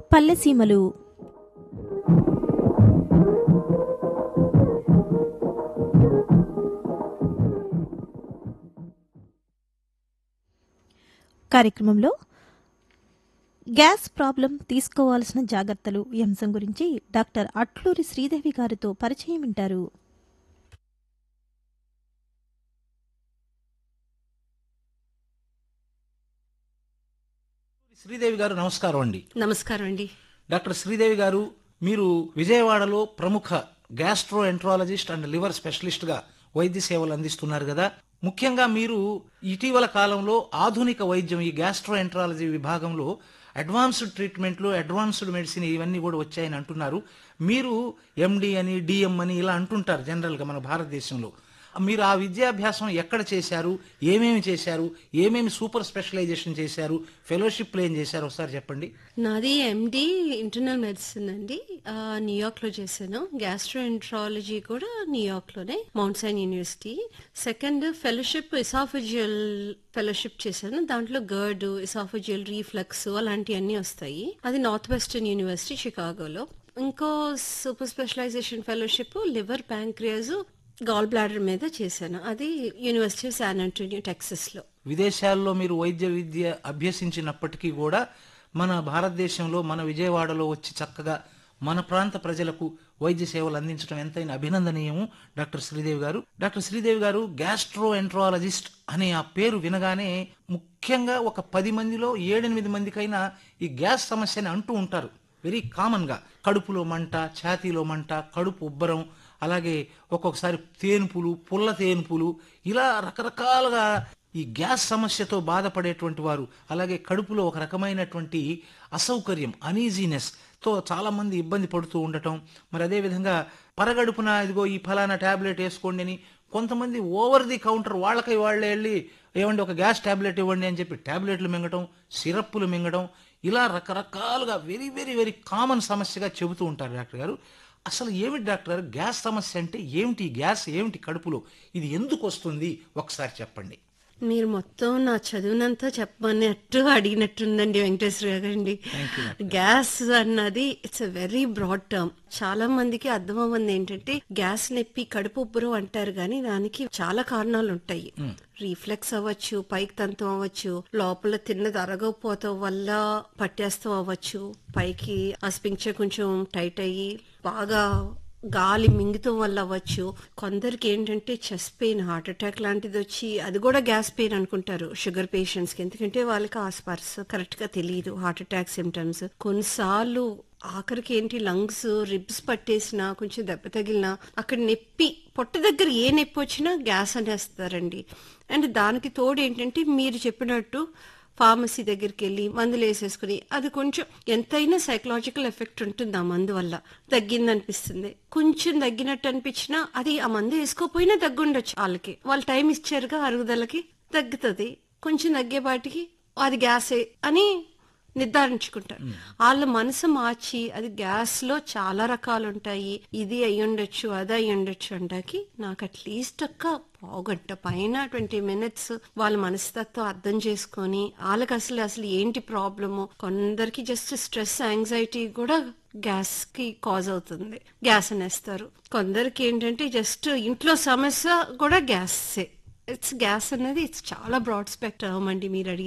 పల్లెసీమలు కార్యక్రమంలో gas problem తీసుకోవాల్సిన జాగ్రత్తలు ఈ అంశం గురించి డాక్టర్ అట్లూరి శ్రీదేవి గారితో పరిచయం వింటారు శ్రీదేవి గారు నమస్కారం అండి నమస్కారం అండి డాక్టర్ శ్రీదేవి గారు మీరు విజయవాడలో ప్రముఖ gastroenterologist and liver specialist గా వైద్య సేవలు అందిస్తున్నారు కదా ముఖ్యంగా మీరు ఇటీవల కాలంలో ఆధునిక వైద్యం ఈ గ్యాస్ట్రో ఎంట్రాలజీ విభాగంలో అడ్వాన్స్డ్ ట్రీట్మెంట్లు అడ్వాన్స్డ్ మెడిసిన్ ఇవన్నీ కూడా వచ్చాయని అంటున్నారు మీరు ఎండి అని డిఎం అని ఇలా అంటుంటారు జనరల్గా మన భారతదేశంలో మీరు ఆ విద్యాభ్యాసం ఎక్కడ చేశారు ఏమేమి చేశారు ఏమేమి సూపర్ స్పెషలైజేషన్ చేశారు ఫెలోషిప్లు ఏం చేశారు ఒకసారి చెప్పండి నాది ఎండి ఇంటర్నల్ మెడిసిన్ అండి ఆ, న్యూయార్క్ లో చేశాను గ్యాస్ట్రోఎంట్రాలజీ కూడా న్యూయార్క్ లోనే Mount Sinai university second fellowship oesophageal fellowship చేశాను దాంట్లో గర్డ్ ఇసాఫజియల్ రీఫ్లక్స్ అలాంటివన్నీ వస్తాయి అది నార్త్ వెస్టర్న్ యూనివర్సిటీ షికాగోలో ఇంకో super specialisation fellowship liver pancreas gall bladder మీద చేశాను అది university of San Antonio Texas లో విదేశాల్లో మీరు వైద్య విద్య అభ్యసించినప్పటికీ కూడా మన భారతదేశంలో మన విజయవాడలో వచ్చి చక్కగా మన ప్రాంత ప్రజలకు వైద్య సేవలు అందించడం ఎంతైనా అభినందనీయము డాక్టర్ శ్రీదేవి గారు డాక్టర్ శ్రీదేవి గారు గ్యాస్ట్రో ఎంట్రాలజిస్ట్ అనే ఆ పేరు వినగానే ముఖ్యంగా ఒక పది మందిలో ఏడెనిమిది మందికైనా ఈ గ్యాస్ సమస్యని అంటూ ఉంటారు వెరీ కామన్ గా కడుపులో మంట ఛాతీలో మంట కడుపు ఉబ్బరం అలాగే ఒక్కొక్కసారి తేనుపులు పుల్ల తేనుపులు ఇలా రకరకాలుగా ఈ గ్యాస్ సమస్యతో బాధపడేటువంటి వారు అలాగే కడుపులో ఒక రకమైనటువంటి అసౌకర్యం అనీజీనెస్ తో చాలా మంది ఇబ్బంది పడుతూ ఉండటం మరి అదే విధంగా పరగడుపున ఇదిగో ఈ ఫలానా టాబ్లెట్ వేసుకోండి అని కొంతమంది ఓవర్ ది కౌంటర్ వాళ్ళకై వాళ్ళే వెళ్ళి ఏమండి ఒక గ్యాస్ టాబ్లెట్ ఇవ్వండి అని చెప్పి టాబ్లెట్లు మింగటం సిరప్పులు మింగడం ఇలా రకరకాలుగా వెరీ వెరీ వెరీ కామన్ సమస్యగా చెబుతూ ఉంటారు డాక్టర్ గారు అసలు ఏమిటి డాక్టర్ గారు గ్యాస్ సమస్య అంటే ఏమిటి ఈ గ్యాస్ ఏమిటి కడుపులో ఇది ఎందుకు వస్తుంది ఒకసారి చెప్పండి మీరు మొత్తం నా చదువునంతా చెప్పమన్నట్టు అడిగినట్టుందండి వెంకటేశ్వర గారండి గ్యాస్ అన్నది it's a very broad term చాలా మందికి అర్థం అవ్వంది ఏంటంటే గ్యాస్ నొప్పి కడుపు ఉబ్బరం అంటారు కానీ దానికి చాలా కారణాలు ఉంటాయి రీఫ్లెక్స్ అవ్వచ్చు పైకి తంతం అవ్వచ్చు లోపల తిన్నది అరగకపోవటం వల్ల పట్టేస్తాం అవ్వచ్చు పైకి ఆ స్పింక్చర్ కొంచెం టైట్ అయ్యి బాగా గాలి మింగటం వల్ల అవ్వచ్చు కొందరికి ఏంటంటే చెస్ట్ పెయిన్ హార్ట్ అటాక్ లాంటిది వచ్చి అది కూడా గ్యాస్ పెయిన్ అనుకుంటారు షుగర్ పేషెంట్స్ కి ఎందుకంటే వాళ్ళకి ఆ స్పర్శ కరెక్ట్ గా తెలియదు హార్ట్ అటాక్ సిమ్టమ్స్ కొన్నిసార్లు ఆఖరికి ఏంటి లంగ్స్ రిబ్స్ పట్టేసినా కొంచెం దెబ్బ తగిలినా అక్కడ నొప్పి పొట్ట దగ్గర ఏ నొప్పి వచ్చినా గ్యాస్ అనేస్తారండి అండ్ దానికి తోడు ఏంటంటే మీరు చెప్పినట్టు ఫార్మసీ దగ్గరికి వెళ్ళి మందులు వేసేసుకుని అది కొంచెం ఎంతైనా సైకలాజికల్ ఎఫెక్ట్ ఉంటుంది ఆ మందు వల్ల తగ్గింది అనిపిస్తుంది కొంచెం తగ్గినట్టు అనిపించినా అది ఆ మందు వేసుకోపోయినా తగ్గుండొచ్చు వాళ్ళకి వాళ్ళు టైం ఇచ్చారుగా అరుగుదలకి తగ్గుతుంది కొంచెం తగ్గేపాటికి అది గ్యాసే అని నిర్ధారించుకుంటారు వాళ్ళ మనసు మార్చి అది గ్యాస్ లో చాలా రకాలు ఉంటాయి ఇది అయి ఉండొచ్చు అది అయి ఉండొచ్చు అంటాకి నాకు అట్లీస్ట్ ఒక్క పావుగంట పైన ట్వంటీ మినిట్స్ వాళ్ళ మనస్తత్వం అర్థం చేసుకొని వాళ్ళకి అసలు అసలు ఏంటి ప్రాబ్లము కొందరికి జస్ట్ స్ట్రెస్ యాంగ్జైటీ కూడా గ్యాస్ కి కాజ్ అవుతుంది గ్యాస్ అనేస్తారు కొందరికి ఏంటంటే జస్ట్ ఇంట్లో సమస్య కూడా గ్యాసే ఇట్స్ గ్యాస్ అనేది ఇట్స్ చాలా బ్రాడ్ స్పెక్ట్రమ్ అండి మీరు అడిగి